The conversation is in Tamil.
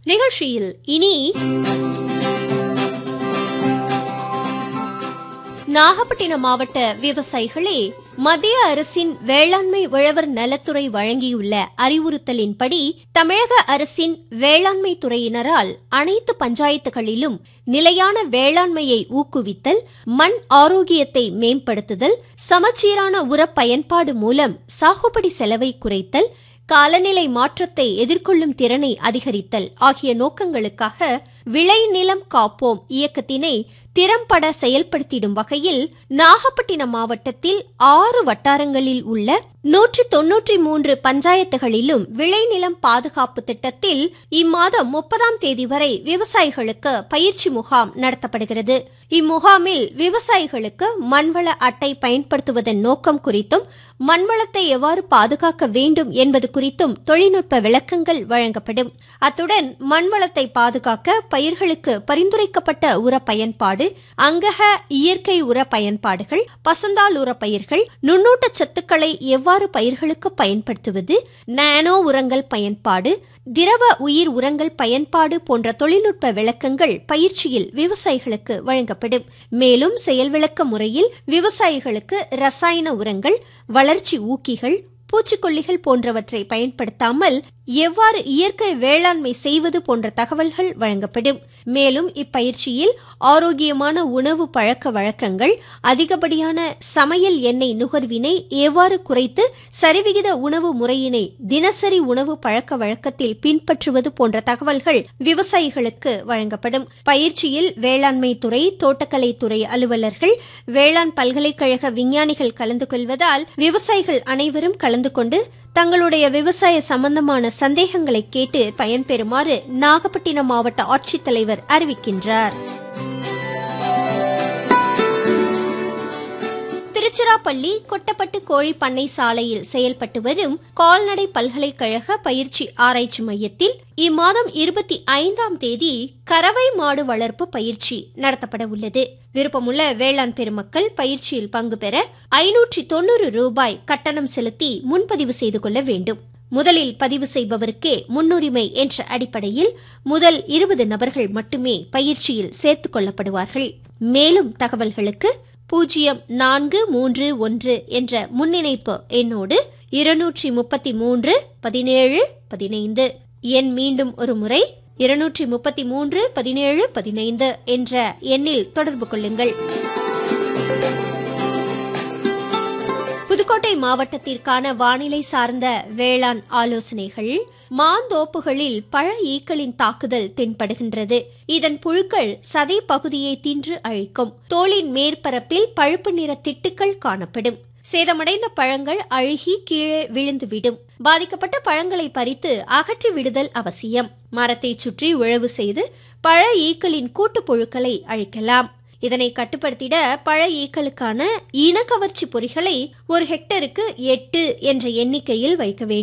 நிகழ்ச்சியில் இனி நாகப்பட்டினம் மாவட்ட விவசாயிகளே மத்திய அரசின் வேளாண்மை உழவர் நலத்துறை வழங்கியுள்ள அறிவுறுத்தலின்படி தமிழக அரசின் வேளாண்மை துறையினரால் அனைத்து பஞ்சாயத்துகளிலும் நிலையான வேளாண்மையை ஊக்குவித்தல் மண் ஆரோக்கியத்தை மேம்படுத்துதல் சமச்சீரான உர பயன்பாடு மூலம் சாகுபடி செலவை குறைத்தல் காலநிலை மாற்றத்தை எதிர்கொள்ளும் திறனை அதிகரித்தல் ஆகிய நோக்கங்களுக்காக விளைநிலம் காப்போம் இயக்கத்தினை திறம்பட செயல்படுத்திடும் வகையில் நாகப்பட்டினம் மாவட்டத்தில் ஆறு வட்டாரங்களில் உள்ள நூற்றி தொன்னூற்றி மூன்று பஞ்சாயத்துகளிலும் விளைநிலம் பாதுகாப்பு திட்டத்தில் இம்மாதம் முப்பதாம் தேதி வரை விவசாயிகளுக்கு பயிற்சி முகாம் நடத்தப்படுகிறது இம்முகாமில் விவசாயிகளுக்கு மண்வள அட்டை பயன்படுத்துவதன் நோக்கம் குறித்தும் மண்வளத்தை எவ்வாறு பாதுகாக்க வேண்டும் என்பது குறித்தும் தொழில்நுட்ப விளக்கங்கள் வழங்கப்படும் அத்துடன் மண்வளத்தை பாதுகாக்க பயிர்களுக்கு பரிந்துரைக்கப்பட்ட உர பயன்பாடு அங்கக இயற்கை உர பயன்பாடுகள் பசந்தால் உர பயிர்கள் நுண்ணூட்ட சத்துக்களை எவ்வாறு பயிர்களுக்கு பயன்படுத்துவது நானோ உரங்கள் பயன்பாடு திரவ உயிர் உரங்கள் பயன்பாடு போன்ற தொழில்நுட்ப விளக்கங்கள் பயிற்சியில் விவசாயிகளுக்கு வழங்கப்படும் மேலும் செயல் விளக்க முறையில் விவசாயிகளுக்கு ரசாயன உரங்கள் வளர்ச்சி ஊக்கிகள் பூச்சிக்கொல்லிகள் போன்றவற்றை பயன்படுத்தாமல் எவ்வாறு இயற்கை வேளாண்மை செய்வது போன்ற தகவல்கள் வழங்கப்படும் மேலும் இப்பயிற்சியில் ஆரோக்கியமான உணவு பழக்க வழக்கங்கள் அதிகப்படியான சமையல் எண்ணெய் நுகர்வினை எவ்வாறு குறைத்து சரிவிகித உணவு முறையினை தினசரி உணவு பழக்க வழக்கத்தில் பின்பற்றுவது போன்ற தகவல்கள் விவசாயிகளுக்கு வழங்கப்படும் பயிற்சியில் வேளாண்மை துறை தோட்டக்கலை துறை அலுவலர்கள் வேளாண் பல்கலைக்கழக விஞ்ஞானிகள் கலந்து கொள்வதால் விவசாயிகள் அனைவரும் கலந்து கொண்டு தங்களுடைய விவசாய சம்பந்தமான சந்தேகங்களை கேட்டு பயன்பெறுமாறு நாகப்பட்டினம் மாவட்ட ஆட்சித்தலைவர் அறிவிக்கின்றார் திருச்சிராப்பள்ளி கொட்டப்பட்டு கோழி பண்ணை சாலையில் செயல்பட்டு வரும் கால்நடை பல்கலைக்கழக பயிற்சி ஆராய்ச்சி மையத்தில் இம்மாதம் இருபத்தி ஐந்தாம் தேதி கறவை மாடு வளர்ப்பு பயிற்சி நடத்தப்பட உள்ளது விருப்பமுள்ள வேளாண் பெருமக்கள் பயிற்சியில் பங்கு பெற ஐநூற்றி தொன்னூறு ரூபாய் கட்டணம் செலுத்தி முன்பதிவு செய்து கொள்ள வேண்டும் முதலில் பதிவு செய்பவருக்கே முன்னுரிமை என்ற அடிப்படையில் முதல் இருபது நபர்கள் மட்டுமே பயிற்சியில் சேர்த்துக் கொள்ளப்படுவார்கள் மேலும் தகவல்களுக்கு பூஜ்ஜியம் நான்கு மூன்று ஒன்று என்ற முன்னிணைப்பு எண்ணோடு இருநூற்றி முப்பத்தி மூன்று பதினேழு பதினைந்து எண் மீண்டும் ஒரு முறை இருநூற்றி முப்பத்தி மூன்று பதினேழு பதினைந்து என்ற எண்ணில் தொடர்பு கொள்ளுங்கள் புதுக்கோட்டை மாவட்டத்திற்கான வானிலை சார்ந்த வேளாண் ஆலோசனைகள் மாந்தோப்புகளில் பழ ஈக்களின் தாக்குதல் தென்படுகின்றது இதன் புழுக்கள் சதை பகுதியை தின்று அழிக்கும் தோலின் மேற்பரப்பில் பழுப்பு நிற திட்டுக்கள் காணப்படும் சேதமடைந்த பழங்கள் அழுகி கீழே விழுந்துவிடும் பாதிக்கப்பட்ட பழங்களை பறித்து அகற்றி விடுதல் அவசியம் மரத்தை சுற்றி உழவு செய்து பழ ஈக்களின் கூட்டுப்புழுக்களை அழிக்கலாம் இதனை கட்டுப்படுத்திட பழ ஈக்களுக்கான இனக்கவர்ச்சி பொறிகளை ஒரு ஹெக்டருக்கு எட்டு என்ற எண்ணிக்கையில் வைக்க வேண்டும்